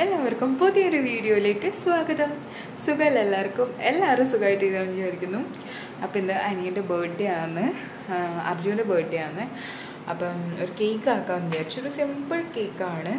എല്ലാവർക്കും പുതിയൊരു വീഡിയോയിലേക്ക് സ്വാഗതം സുഖമല്ല എല്ലാവർക്കും എല്ലാവരും സുഖമായിട്ട് ഇതാണെന്ന് വിചാരിക്കുന്നു അപ്പം ഇന്ന് അനിയൻ്റെ ബർത്ത്ഡേ ആണ് ആ, അർജുൻ്റെ ബർത്ത്ഡേ ആണ് അപ്പം ഒരു കേക്ക് ആക്കാമെന്ന് വിചാരിച്ചു ഒരു സിമ്പിൾ കേക്കാണ്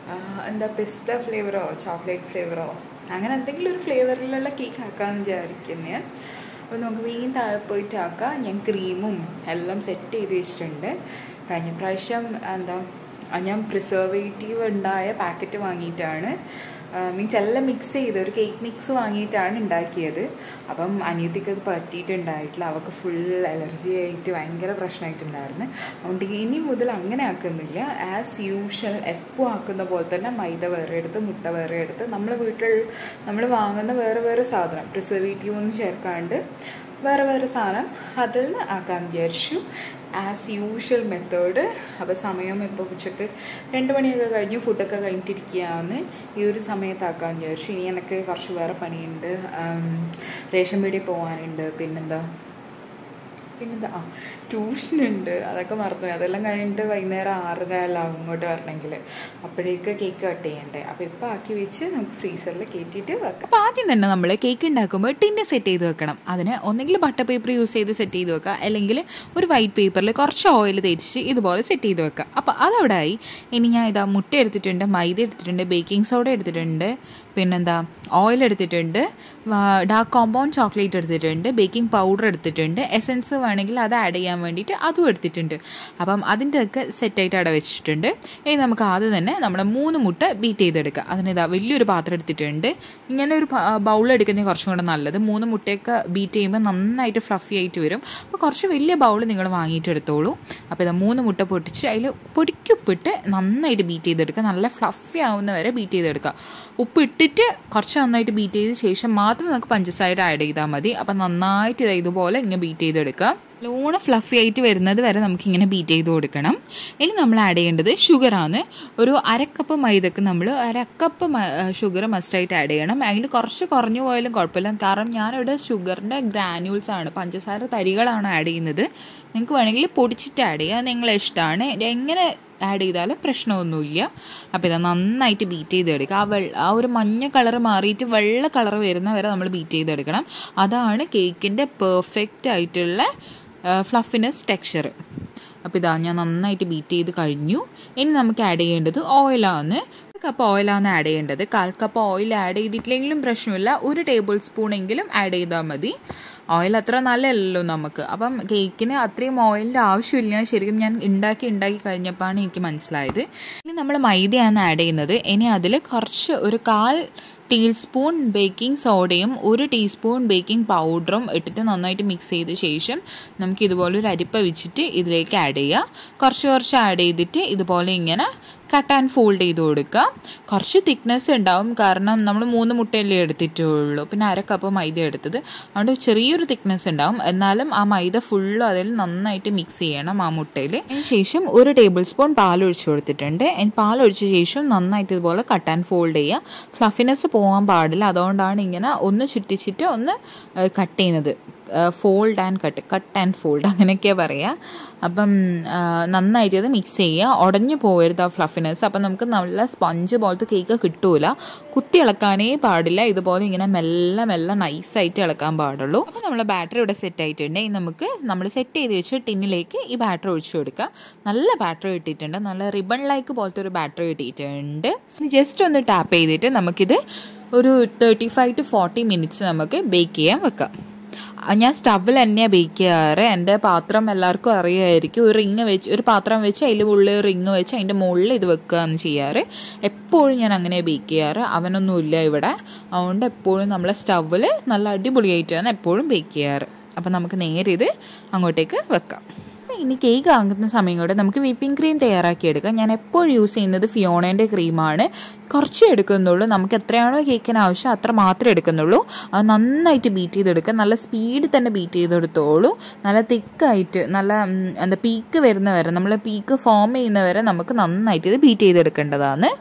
എന്താ പിസ്ത ഫ്ലേവറോ ചോക്ലേറ്റ് ഫ്ലേവറോ അങ്ങനെ എന്തെങ്കിലും ഒരു ഫ്ലേവറിലുള്ള കേക്ക് ആക്കാമെന്ന് വിചാരിക്കുന്നത് അപ്പോൾ നമുക്ക് വീണ്ടും താഴെ പോയിട്ട് ആക്കാം ഞാൻ ക്രീമും എല്ലാം സെറ്റ് ചെയ്ത് വെച്ചിട്ടുണ്ട് കഴിഞ്ഞ പ്രാവശ്യം എന്താ ആ, ഞാൻ പ്രിസർവേറ്റീവ് ഉണ്ടായ പാക്കറ്റ് വാങ്ങിയിട്ടാണ് മീൻസ് എല്ലാം മിക്സ് ചെയ്ത് ഒരു കേക്ക് മിക്സ് വാങ്ങിയിട്ടാണ് ഉണ്ടാക്കിയത് അപ്പം അനിയത്തിക്ക് അത് പറ്റിയിട്ടുണ്ടായിട്ടില്ല അവൾക്ക് ഫുൾ അലർജി ആയിട്ട് ഭയങ്കര പ്രശ്നമായിട്ടുണ്ടായിരുന്നു അതുകൊണ്ട് ഇനി മുതൽ അങ്ങനെ ആക്കുന്നില്ല ആസ് യൂഷ്വൽ എപ്പോൾ ആക്കുന്ന പോലെ തന്നെ മൈദ വേറെ എടുത്ത് മുട്ട വേറെ എടുത്ത് നമ്മൾ വീട്ടിൽ നമ്മൾ വാങ്ങുന്ന വേറെ വേറെ സാധനം പ്രിസർവേറ്റീവ് ഒന്നും ചേർക്കാണ്ട് വേറെ വേറെ സാധനം അതിൽ നിന്ന് ആക്കാൻ വിചാരിച്ചു ആസ് യൂഷ്വൽ മെത്തേഡ് അപ്പോൾ സമയം ഇപ്പോൾ ഉച്ചക്ക് രണ്ട് മണിയൊക്കെ കഴിഞ്ഞു ഫുഡൊക്കെ കഴിഞ്ഞിട്ടിരിക്കുകയാണ് ഈ ഒരു സമയത്താക്കാൻ വിചാരിച്ചു ഇനി എനിക്ക് കുറച്ച് വേറെ പണിയുണ്ട് ആം, റേഷൻ പീടിയിൽ പോകാനുണ്ട് പിന്നെന്താ പിന്നെന്താ ആ ട്യൂഷനുണ്ട് അതൊക്കെ മറന്നുപോയി അതെല്ലാം കഴിഞ്ഞിട്ട് വൈകുന്നേരം ആറര എല്ലാം അങ്ങോട്ട് വരണമെങ്കിൽ അപ്പോഴേക്ക് കേക്ക് കട്ട് ചെയ്യണ്ടേ അപ്പോൾ ഇപ്പോൾ ആക്കി വെച്ച് നമുക്ക് ഫ്രീസറിൽ കയറ്റിയിട്ട് വെക്കാം അപ്പോൾ ആദ്യം തന്നെ നമ്മൾ കേക്ക് ഉണ്ടാക്കുമ്പോൾ ടിന്ന് സെറ്റ് ചെയ്ത് വെക്കണം അതിന് ഒന്നെങ്കിൽ ബട്ടർ പേപ്പർ യൂസ് ചെയ്ത് സെറ്റ് ചെയ്ത് വെക്കുക അല്ലെങ്കിൽ ഒരു വൈറ്റ് പേപ്പറിൽ കുറച്ച് ഓയിൽ തേച്ച് ഇതുപോലെ സെറ്റ് ചെയ്ത് വെക്കുക അപ്പോൾ അതവിടെ ആയി ഇനി ഞാൻ ഇതാ മുട്ട എടുത്തിട്ടുണ്ട് മൈദ എടുത്തിട്ടുണ്ട് ബേക്കിംഗ് സോഡ എടുത്തിട്ടുണ്ട് പിന്നെന്താ ഓയിൽ എടുത്തിട്ടുണ്ട് ഡാർക്ക് കോമ്പൗണ്ട് ചോക്ലേറ്റ് എടുത്തിട്ടുണ്ട് ബേക്കിംഗ് പൗഡർ എടുത്തിട്ടുണ്ട് എസൻസ് വേണമെങ്കിൽ അത് ആഡ് ചെയ്യാൻ വേണ്ടിയിട്ട് അതും എടുത്തിട്ടുണ്ട് അപ്പം അതിൻ്റെ ഒക്കെ സെറ്റായിട്ട് അവിടെ വെച്ചിട്ടുണ്ട് ഇനി നമുക്ക് ആദ്യം തന്നെ നമ്മുടെ മൂന്ന് മുട്ട ബീറ്റ് ചെയ്തെടുക്കുക അതിന് ഇതാ വലിയൊരു പാത്രം എടുത്തിട്ടുണ്ട് ഇങ്ങനെ ഒരു ബൗൾ എടുക്കുന്നത് കുറച്ചും കൂടെ നല്ലത് മൂന്ന് മുട്ടയൊക്കെ ബീറ്റ് ചെയ്യുമ്പോൾ നന്നായിട്ട് ഫ്ലഫി ആയിട്ട് വരും അപ്പോൾ കുറച്ച് വലിയ ബൗൾ നിങ്ങൾ വാങ്ങിയിട്ട് എടുത്തോളൂ അപ്പോൾ ഇതാ മൂന്ന് മുട്ട പൊട്ടിച്ച് അതിൽ പൊടിക്കുപ്പിട്ട് നന്നായിട്ട് ബീറ്റ് ചെയ്തെടുക്കുക നല്ല ഫ്ലഫി ആവുന്ന വരെ ബീറ്റ് ചെയ്തെടുക്കുക ഉപ്പ് ഇട്ടിട്ട് കുറച്ച് നന്നായിട്ട് ബീറ്റ് ചെയ്ത ശേഷം മാത്രം നമുക്ക് പഞ്ചസാര ആഡ് ചെയ്താൽ മതി അപ്പം നന്നായിട്ട് ഇത് ഇതുപോലെ ഇങ്ങനെ ബീറ്റ് ചെയ്തെടുക്കുക ലോണം ഫ്ലഫി ആയിട്ട് വരുന്നത് വരെ നമുക്കിങ്ങനെ ബീറ്റ് ചെയ്ത് കൊടുക്കണം ഇനി നമ്മൾ ആഡ് ചെയ്യേണ്ടത് ഷുഗറാണ് ഒരു അരക്കപ്പ് മൈദക്ക് നമ്മൾ അരക്കപ്പ് ഷുഗർ മസ്റ്റായിട്ട് ആഡ് ചെയ്യണം അതിൽ കുറച്ച് കുറഞ്ഞു പോയാലും കുഴപ്പമില്ല കാരണം ഞാനിവിടെ ഷുഗറിൻ്റെ ഗ്രാന്യൂൾസ് ആണ് പഞ്ചസാര തരികളാണ് ആഡ് ചെയ്യുന്നത് നിങ്ങൾക്ക് വേണമെങ്കിൽ പൊടിച്ചിട്ട് ആഡ് ചെയ്യുക നിങ്ങളെ ഇഷ്ടമാണ് എങ്ങനെ ആഡ് ചെയ്താലും പ്രശ്നമൊന്നുമില്ല അപ്പോൾ ഇത് നന്നായിട്ട് ബീറ്റ് ചെയ്തെടുക്കുക ആ വെള്ള ആ ഒരു മഞ്ഞ കളർ മാറിയിട്ട് വെള്ള കളർ വരുന്ന വരെ നമ്മൾ ബീറ്റ് ചെയ്തെടുക്കണം അതാണ് കേക്കിൻ്റെ പെർഫെക്റ്റ് ആയിട്ടുള്ള ഫ്ലഫിനെസ് ടെക്സ്ചർ അപ്പോൾ ഇതാ ഞാൻ നന്നായിട്ട് ബീറ്റ് ചെയ്ത് കഴിഞ്ഞു ഇനി നമുക്ക് ആഡ് ചെയ്യേണ്ടത് ഓയിലാണ് കപ്പ് ഓയിലാണ് ആഡ് ചെയ്യേണ്ടത് കാൽ കപ്പ് ഓയിൽ ആഡ് ചെയ്തിട്ടില്ലെങ്കിലും പ്രശ്നമില്ല ഒരു ടേബിൾ സ്പൂൺ എങ്കിലും ആഡ് ചെയ്താൽ മതി ഓയിൽ അത്ര നല്ലതല്ലല്ലോ നമുക്ക് അപ്പം കേക്കിന് അത്രയും ഓയിലിൻ്റെ ആവശ്യമില്ല ശരിക്കും ഞാൻ ഉണ്ടാക്കി ഉണ്ടാക്കി കഴിഞ്ഞപ്പോഴാണ് എനിക്ക് മനസ്സിലായത് ഇനി നമ്മൾ മൈദയാണ് ആഡ് ചെയ്യുന്നത് ഇനി അതിൽ കുറച്ച് ഒരു കാൽ ടീസ്പൂൺ ബേക്കിംഗ് സോഡയും ഒരു ടീസ്പൂൺ ബേക്കിംഗ് പൗഡറും ഇട്ടിട്ട് നന്നായിട്ട് മിക്സ് ചെയ്ത ശേഷം നമുക്ക് ഇതുപോലെ ഒരു അരിപ്പ വെച്ചിട്ട് ഇതിലേക്ക് ആഡ് ചെയ്യുക കുറച്ച് കുറച്ച് ആഡ് ചെയ്തിട്ട് ഇതുപോലെ ഇങ്ങനെ കട്ട് ആൻഡ് ഫോൾഡ് ചെയ്ത് കൊടുക്കുക കുറച്ച് തിക്നെസ് ഉണ്ടാവും കാരണം നമ്മൾ മൂന്ന് മുട്ടയല്ലേ എടുത്തിട്ടുള്ളൂ പിന്നെ അര കപ്പ് മൈദ എടുത്തത് അതുകൊണ്ട് ചെറിയൊരു തിക്നെസ് ഉണ്ടാവും എന്നാലും ആ മൈദ ഫുള്ളും അതിൽ നന്നായിട്ട് മിക്സ് ചെയ്യണം ആ മുട്ടയിൽ അതിന് ശേഷം ഒരു ടേബിൾ സ്പൂൺ പാൽ ഒഴിച്ച് കൊടുത്തിട്ടുണ്ട് പാൽ ഒഴിച്ച ശേഷം നന്നായിട്ട് ഇതുപോലെ കട്ട് ആൻഡ് ഫോൾഡ് ചെയ്യുക ഫ്ലഫിനെസ് പോകാൻ പാടില്ല അതുകൊണ്ടാണ് ഇങ്ങനെ ഒന്ന് ചുറ്റിച്ചിട്ട് ഒന്ന് കട്ട് ചെയ്യുന്നത് fold and cut cut and fold അങ്ങനെയൊക്കെയാണ് പറയുക അപ്പം ആ, നന്നായിട്ട് ഇത് മിക്സ് ചെയ്യുക ഉടഞ്ഞു പോകരുത് ആ ഫ്ലഫിനെസ് അപ്പം നമുക്ക് നല്ല സ്പഞ്ച് പോലത്തെ കേക്ക് കിട്ടൂല കുത്തി ഇളക്കാനേ പാടില്ല ഇതുപോലെ ഇങ്ങനെ മെല്ലെ മെല്ലെ നൈസായിട്ട് ഇളക്കാൻ പാടുള്ളൂ അപ്പോൾ നമ്മൾ ബാറ്ററി ഇവിടെ സെറ്റ് ആയിട്ടുണ്ട് ഇനി നമുക്ക് നമ്മൾ സെറ്റ് ചെയ്ത് വെച്ച ടിന്നിലേക്ക് ഈ ബാറ്ററി ഒഴിച്ചു കൊടുക്കുക നല്ല ബാറ്ററി കിട്ടിയിട്ടുണ്ട് നല്ല റിബൺ ലൈക്ക് പോലത്തെ ഒരു ബാറ്ററി കിട്ടിയിട്ടുണ്ട് ഇനി ജസ്റ്റ് ഒന്ന് ടാപ്പ് ചെയ്തിട്ട് നമുക്കിത് ഒരു thirty five to forty minutes നമുക്ക് ബേക്ക് ചെയ്യാൻ വെക്കാം ആ, ഞാൻ സ്റ്റവിൽ തന്നെയാണ് ബേക്ക് ചെയ്യാറ് എൻ്റെ പാത്രം എല്ലാവർക്കും അറിയായിരിക്കും ഒരു റിങ് വെച്ച് ഒരു പാത്രം വെച്ച് അതിൽ ഉള്ളിൽ റിങ് വെച്ച് അതിൻ്റെ മുകളിൽ ഇത് വെക്കുകയാണ് ചെയ്യാറ് എപ്പോഴും ഞാൻ അങ്ങനെ ബേക്ക് ചെയ്യാറ് അവനൊന്നുമില്ല ഇവിടെ അതുകൊണ്ട് എപ്പോഴും നമ്മൾ സ്റ്റവിൽ നല്ല അടിപൊളിയായിട്ടാണ് എപ്പോഴും ബേക്ക് ചെയ്യാറ് അപ്പം നമുക്ക് നേരെ ഇത് അങ്ങോട്ടേക്ക് വെക്കാം അപ്പോൾ ഇനി കേക്ക് ആകുന്ന സമയം കൊണ്ട് നമുക്ക് വിപ്പിംഗ് ക്രീം തയ്യാറാക്കി എടുക്കാം ഞാൻ എപ്പോഴും യൂസ് ചെയ്യുന്നത് ഫിയോണേൻ്റെ ക്രീമാണ് കുറച്ച് എടുക്കുന്നുള്ളൂ നമുക്ക് എത്രയാണോ കേക്കിന് ആവശ്യം അത്ര മാത്രമേ എടുക്കുന്നുള്ളൂ അത് നന്നായിട്ട് ബീറ്റ് ചെയ്തെടുക്കുക നല്ല സ്പീഡിൽ തന്നെ ബീറ്റ് ചെയ്തെടുത്തോളൂ നല്ല തിക്കായിട്ട് നല്ല ഉം, എന്താ പീക്ക് വരുന്ന വരെ നമ്മൾ പീക്ക് ഫോം ചെയ്യുന്ന വരെ നമുക്ക് നന്നായിട്ട് ഇത് ബീറ്റ് ചെയ്തെടുക്കേണ്ടതാണ്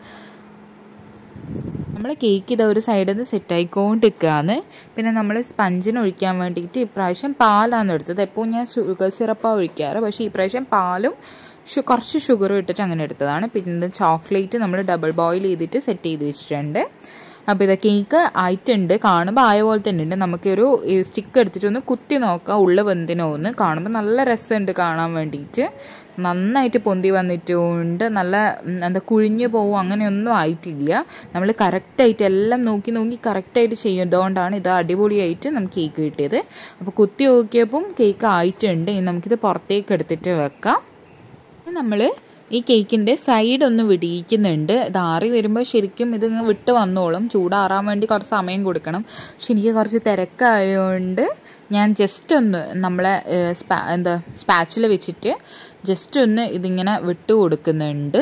നമ്മൾ കേക്ക് ഇതാ ഒരു സൈഡിൽ നിന്ന് സെറ്റായിക്കൊണ്ടിരിക്കുകയാണ് പിന്നെ നമ്മൾ സ്പഞ്ചിന് ഒഴിക്കാൻ വേണ്ടിയിട്ട് ഇപ്രാവശ്യം പാലാണ് എടുത്തത് എപ്പോൾ ഞാൻ ഷുഗർ സിറപ്പാണ് ഒഴിക്കാറ് പക്ഷേ ഇപ്രാവശ്യം പാലും ഷു കുറച്ച് ഷുഗർ ഇട്ടിട്ട് അങ്ങനെ എടുത്തതാണ് പിന്നെ ചോക്ലേറ്റ് നമ്മൾ ഡബിൾ ബോയിൽ ചെയ്തിട്ട് സെറ്റ് ചെയ്ത് വെച്ചിട്ടുണ്ട് അപ്പോൾ ഇത് കേക്ക് ആയിട്ടുണ്ട് കാണുമ്പോൾ ആയ പോലെ തന്നെ ഉണ്ട് നമുക്കൊരു സ്റ്റിക്ക് എടുത്തിട്ട് ഒന്ന് കുത്തി നോക്കാം ഉള്ള വെന്തിനോ ഒന്ന് കാണുമ്പോൾ നല്ല രസമുണ്ട് കാണാൻ വേണ്ടിയിട്ട് നന്നായിട്ട് പൊന്തി വന്നിട്ടുണ്ട് നല്ല ഉം, എന്താ കുഴിഞ്ഞു പോവും അങ്ങനെയൊന്നും ആയിട്ടില്ല നമ്മൾ കറക്റ്റായിട്ട് എല്ലാം നോക്കി നോക്കി കറക്റ്റായിട്ട് ചെയ്യുന്നതുകൊണ്ടാണ് ഇത് അടിപൊളിയായിട്ട് നമുക്ക് കേക്ക് കിട്ടിയത് അപ്പോൾ കുത്തി നോക്കിയപ്പം കേക്ക് ആയിട്ടുണ്ട് ഇനി നമുക്കിത് പുറത്തേക്ക് എടുത്തിട്ട് വെക്കാം നമ്മൾ ഈ കേക്കിൻ്റെ സൈഡ് ഒന്ന് വിടിയിക്കുന്നുണ്ട് ഇത് ആറി വരുമ്പോൾ ശരിക്കും ഇത് ഇങ്ങ് വിട്ട് വന്നോളും ചൂടാറാൻ വേണ്ടി കുറച്ച് സമയം കൊടുക്കണം പക്ഷെ എനിക്ക് കുറച്ച് തിരക്കായതുകൊണ്ട് ഞാൻ ജസ്റ്റ് ഒന്ന് നമ്മളെ ഏഹ്, സ്പാ എന്താ സ്പാച്ചിൽ വെച്ചിട്ട് ജസ്റ്റ് ഒന്ന് ഇതിങ്ങനെ വിട്ട് കൊടുക്കുന്നുണ്ട്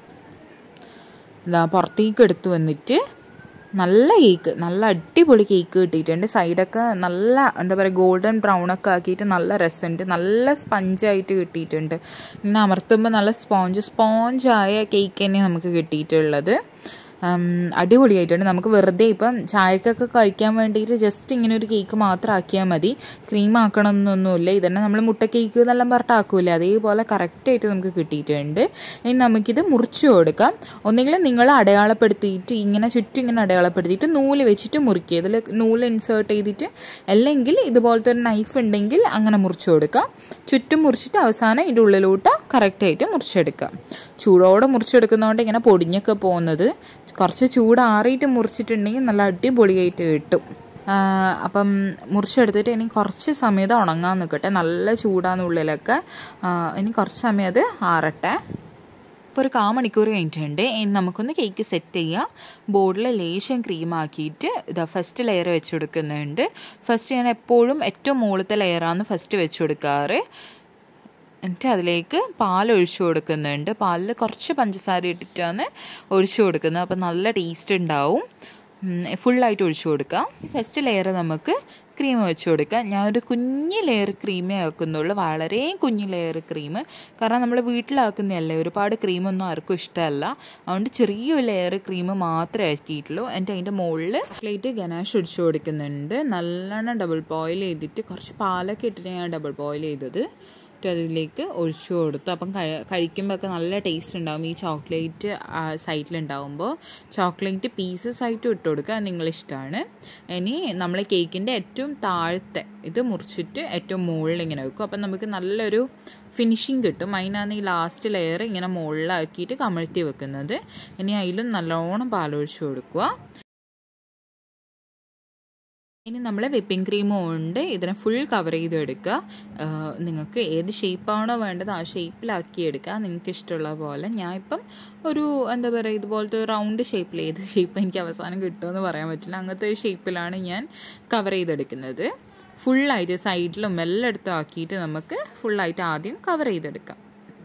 ഇതാ പുറത്തേക്ക് എടുത്തു വന്നിട്ട് നല്ല കേക്ക് നല്ല അടിപൊളി കേക്ക് കിട്ടിയിട്ടുണ്ട് സൈഡൊക്കെ നല്ല എന്താ പറയുക ഗോൾഡൻ ബ്രൗൺ ഒക്കെ ആക്കിയിട്ട് നല്ല രസമുണ്ട് നല്ല സ്പഞ്ചായിട്ട് കിട്ടിയിട്ടുണ്ട് ഇങ്ങനെ അമർത്തുമ്പോൾ നല്ല സ്പോഞ്ച് സ്പോഞ്ചായ കേക്ക് തന്നെ നമുക്ക് കിട്ടിയിട്ടുള്ളത് ഉം, അടിപൊളിയായിട്ടുണ്ട് നമുക്ക് വെറുതെ ഇപ്പം ചായക്കൊക്കെ കഴിക്കാൻ വേണ്ടിയിട്ട് ജസ്റ്റ് ഇങ്ങനെ ഒരു കേക്ക് മാത്രം ആക്കിയാൽ മതി ക്രീം ആക്കണമെന്നൊന്നുമില്ല ഇതന്നെ നമ്മൾ മുട്ട കേക്ക് എന്നെല്ലാം പറഞ്ഞിട്ട് ആക്കൂലേ അതേപോലെ കറക്റ്റായിട്ട് നമുക്ക് കിട്ടിയിട്ടുണ്ട് ഇനി നമുക്കിത് മുറിച്ച് കൊടുക്കാം ഒന്നെങ്കിൽ നിങ്ങൾ അടയാളപ്പെടുത്തിയിട്ട് ഇങ്ങനെ ചുറ്റും ഇങ്ങനെ അടയാളപ്പെടുത്തിയിട്ട് നൂല് വെച്ചിട്ട് മുറിക്കുക ഇതിൽ നൂല് ഇൻസേർട്ട് ചെയ്തിട്ട് അല്ലെങ്കിൽ ഇതുപോലത്തെ ഒരു നൈഫ് ഉണ്ടെങ്കിൽ അങ്ങനെ മുറിച്ച് കൊടുക്കാം ചുറ്റും മുറിച്ചിട്ട് അവസാനം ഇതിൻ്റെ ഉള്ളിലോട്ട് കറക്റ്റായിട്ട് മുറിച്ചെടുക്കാം ചൂടോടെ മുറിച്ചെടുക്കുന്നതുകൊണ്ട് ഇങ്ങനെ പൊടിഞ്ഞൊക്കെ പോകുന്നത് കുറച്ച് ചൂടാറിയിട്ട് മുറിച്ചിട്ടുണ്ടെങ്കിൽ നല്ല അടിപൊളിയായിട്ട് കിട്ടും ആ, അപ്പം മുറിച്ചെടുത്തിട്ട് ഇനി കുറച്ച് സമയം ഇത് ഉണങ്ങാൻ നിൽക്കട്ടെ നല്ല ചൂടാന്ന് ഉള്ളിലൊക്കെ ആ, ഇനി കുറച്ച് സമയം അത് ആറട്ടെ ഇപ്പോൾ ഒരു കാ മണിക്കൂർ കഴിഞ്ഞിട്ടുണ്ട് ഇനി നമുക്കൊന്ന് കേക്ക് സെറ്റ് ചെയ്യാം ബോർഡിൽ ലേശം ക്രീം ആക്കിയിട്ട് ഇതാ ഫസ്റ്റ് ലെയർ വെച്ച് കൊടുക്കുന്നുണ്ട് ഫസ്റ്റ് ഞാൻ എപ്പോഴും ഏറ്റവും മുകളിലത്തെ ലെയറാണ് ഫസ്റ്റ് വെച്ച് കൊടുക്കാറ് എന്നിട്ട് അതിലേക്ക് പാൽ ഒഴിച്ചു കൊടുക്കുന്നുണ്ട് പാലിൽ കുറച്ച് പഞ്ചസാര ഇട്ടിട്ടാണ് ഒഴിച്ചു കൊടുക്കുന്നത് അപ്പോൾ നല്ല ടേസ്റ്റ് ഉണ്ടാവും ഫുള്ളായിട്ട് ഒഴിച്ചു കൊടുക്കാം ഫസ്റ്റ് ലെയർ നമുക്ക് ക്രീം വെച്ച് കൊടുക്കാം ഞാൻ ഒരു കുഞ്ഞ് ലെയർ ക്രീമേ ആക്കുന്നുള്ളൂ വളരെ കുഞ്ഞ് ലെയർ ക്രീം കാരണം നമ്മൾ വീട്ടിലാക്കുന്നതല്ലേ ഒരുപാട് ക്രീമൊന്നും ആർക്കും ഇഷ്ടമല്ല അതുകൊണ്ട് ചെറിയൊരു ലെയർ ക്രീം മാത്രമേ ആക്കിയിട്ടുള്ളൂ എന്നിട്ട് അതിൻ്റെ മുകളിൽ ചോക്ലേറ്റ് ഗനാഷ് ഒഴിച്ചു കൊടുക്കുന്നുണ്ട് നല്ലോണം ഡബിൾ ബോയിൽ ചെയ്തിട്ട് കുറച്ച് പാലൊക്കെ ഇട്ടിട്ട് ഞാൻ ഡബിൾ ബോയിൽ ചെയ്തത് എന്നിട്ട് അതിലേക്ക് ഒഴിച്ചു കൊടുത്തു അപ്പം കഴിക്കുമ്പോൾ ഒക്കെ നല്ല ടേസ്റ്റ് ഉണ്ടാവും ഈ ചോക്ലേറ്റ് സൈഡിലുണ്ടാവുമ്പോൾ ചോക്ലേറ്റ് പീസസ് ആയിട്ട് ഇട്ട് കൊടുക്കുക നിങ്ങളിഷ്ടമാണ് ഇനി നമ്മൾ കേക്കിൻ്റെ ഏറ്റവും താഴത്തെ ഇത് മുറിച്ചിട്ട് ഏറ്റവും മുകളിൽ ഇങ്ങനെ വെക്കും അപ്പം നമുക്ക് നല്ലൊരു ഫിനിഷിങ് കിട്ടും അതിനാണ് ഈ ലാസ്റ്റ് ലെയർ ഇങ്ങനെ മുകളിലാക്കിയിട്ട് കമഴ്ത്തി വെക്കുന്നത് ഇനി അതിലും നല്ലോണം പാലൊഴിച്ച് കൊടുക്കുക ഇനി നമ്മൾ വിപ്പിംഗ് ക്രീമും ഉണ്ട് ഇതിനെ ഫുൾ കവർ ചെയ്ത് എടുക്കുക ആഹ് നിങ്ങൾക്ക് ഏത് ഷേപ്പാണോ വേണ്ടത് ആ ഷേപ്പിലാക്കി എടുക്കുക നിങ്ങൾക്ക് ഇഷ്ടമുള്ള പോലെ ഞാൻ ഇപ്പം ഒരു എന്താ പറയുക ഇതുപോലത്തെ റൗണ്ട് ഷേപ്പിൽ ഏത് ഷേപ്പ് എനിക്ക് അവസാനം കിട്ടുമെന്ന് പറയാൻ പറ്റില്ല അങ്ങനത്തെ ഒരു ഷേപ്പിലാണ് ഞാൻ കവർ ചെയ്തെടുക്കുന്നത് ഫുള്ളായിട്ട് സൈഡിലും എല്ലായിടത്തും ആക്കിയിട്ട് നമുക്ക് ഫുള്ളായിട്ട് ആദ്യം കവർ ചെയ്തെടുക്കാം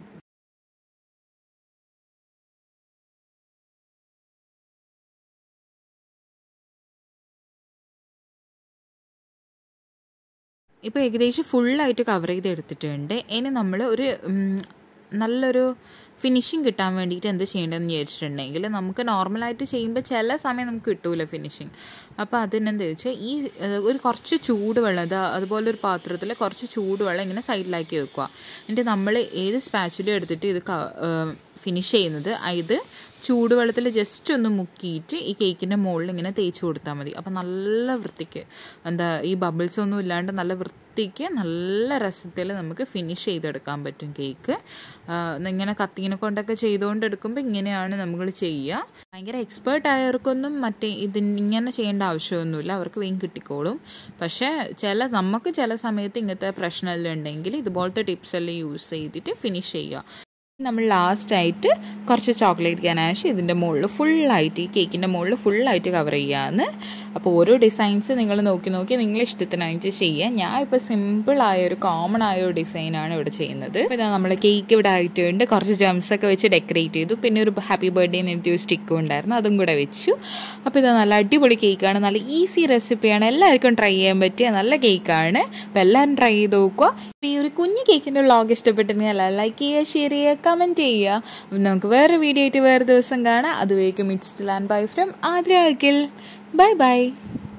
ഇപ്പോൾ ഏകദേശം ഫുള്ളായിട്ട് കവർ ചെയ്ത് എടുത്തിട്ടുണ്ട് ഇനി നമ്മൾ ഒരു ഉം, നല്ലൊരു ഫിനിഷിങ് കിട്ടാൻ വേണ്ടിയിട്ട് എന്ത് ചെയ്യേണ്ടതെന്ന് വിചാരിച്ചിട്ടുണ്ടെങ്കിൽ നമുക്ക് നോർമലായിട്ട് ചെയ്യുമ്പോൾ ചില സമയം നമുക്ക് കിട്ടൂല ഫിനിഷിങ് അപ്പോൾ അതിനെന്താ വെച്ചാൽ ഈ ഏഹ്, ഒരു കുറച്ച് ചൂടുവെള്ളം ഇത് അതുപോലെ ഒരു പാത്രത്തിൽ കുറച്ച് ചൂടുവെള്ളം ഇങ്ങനെ സൈഡിലാക്കി വെക്കുക എന്നിട്ട് നമ്മൾ ഏത് സ്പാച്ചുലും എടുത്തിട്ട് ഇത് ഫിനിഷ് ചെയ്യുന്നത് ഇത് ചൂടുവെള്ളത്തിൽ ജസ്റ്റ് ഒന്ന് മുക്കിയിട്ട് ഈ കേക്കിൻ്റെ മുകളിൽ ഇങ്ങനെ തേച്ച് കൊടുത്താൽ മതി അപ്പോൾ നല്ല വൃത്തിക്ക് എന്താ ഈ ബബിൾസ് ഒന്നും ഇല്ലാണ്ട് നല്ല വൃത്തിക്ക് നല്ല രസത്തിൽ നമുക്ക് ഫിനിഷ് ചെയ്തെടുക്കാൻ പറ്റും കേക്ക് ഇങ്ങനെ കത്തീനെ കൊണ്ടൊക്കെ ചെയ്തുകൊണ്ട് എടുക്കുമ്പോൾ ഇങ്ങനെയാണ് നമ്മൾ ചെയ്യുക ഭയങ്കര എക്സ്പേർട്ട് ആയവർക്കൊന്നും മറ്റേ ഇതിന് ഇങ്ങനെ ചെയ്യേണ്ട ആവശ്യമൊന്നുമില്ല അവർക്ക് വേഗം കിട്ടിക്കോളും പക്ഷേ ചില നമുക്ക് ചില സമയത്ത് ഇങ്ങനത്തെ പ്രശ്നമെല്ലാം ഉണ്ടെങ്കിൽ ഇതുപോലത്തെ ടിപ്സ് എല്ലാം യൂസ് ചെയ്തിട്ട് ഫിനിഷ് ചെയ്യുക നമ്മൾ ലാസ്റ്റായിട്ട് കുറച്ച് ചോക്ലേറ്റ് ഗനാഷ് ഇതിൻ്റെ മുകളിൽ ഫുള്ളായിട്ട് ഈ കേക്കിൻ്റെ മുകളിൽ ഫുള്ളായിട്ട് കവർ ചെയ്യാമെന്ന് അപ്പോൾ ഓരോ ഡിസൈൻസ് നിങ്ങൾ നോക്കി നോക്കി നിങ്ങളെ ഇഷ്ടത്തിനായിട്ട് ചെയ്യുക ഞാൻ ഇപ്പോൾ സിമ്പിളായ ഒരു കോമൺ ആയ ഒരു ഡിസൈനാണ് ഇവിടെ ചെയ്യുന്നത് അപ്പോൾ ഇതാ നമ്മൾ കേക്ക് ഇവിടെ ആയിട്ടുണ്ട് കുറച്ച് ജംസ് ഒക്കെ വെച്ച് ഡെക്കറേറ്റ് ചെയ്തു പിന്നെ ഒരു ഹാപ്പി ബർത്ത്ഡേ എഴുതിയ ഒരു സ്റ്റിക്കും ഉണ്ടായിരുന്നു അതും കൂടെ വെച്ചു അപ്പോൾ ഇത് നല്ല അടിപൊളി കേക്കാണ് നല്ല ഈസി റെസിപ്പിയാണ് എല്ലാവർക്കും ട്രൈ ചെയ്യാൻ പറ്റിയ നല്ല കേക്കാണ് അപ്പോൾ എല്ലാവരും ട്രൈ ചെയ്ത് നോക്കുക അപ്പോൾ ഈ ഒരു കുഞ്ഞു കേക്കിൻ്റെ വ്ളോഗ് ഇഷ്ടപ്പെട്ടിട്ടുണ്ടെങ്കിൽ എല്ലാം ലൈക്ക് ചെയ്യുക ഷെയർ ചെയ്യുക കമൻറ്റ് ചെയ്യുക അപ്പം നമുക്ക് വേറെ വീഡിയോ ആയിട്ട് വേറെ ദിവസം കാണാം അതുവരേക്കും it's land bye from Aadra Akhil bye by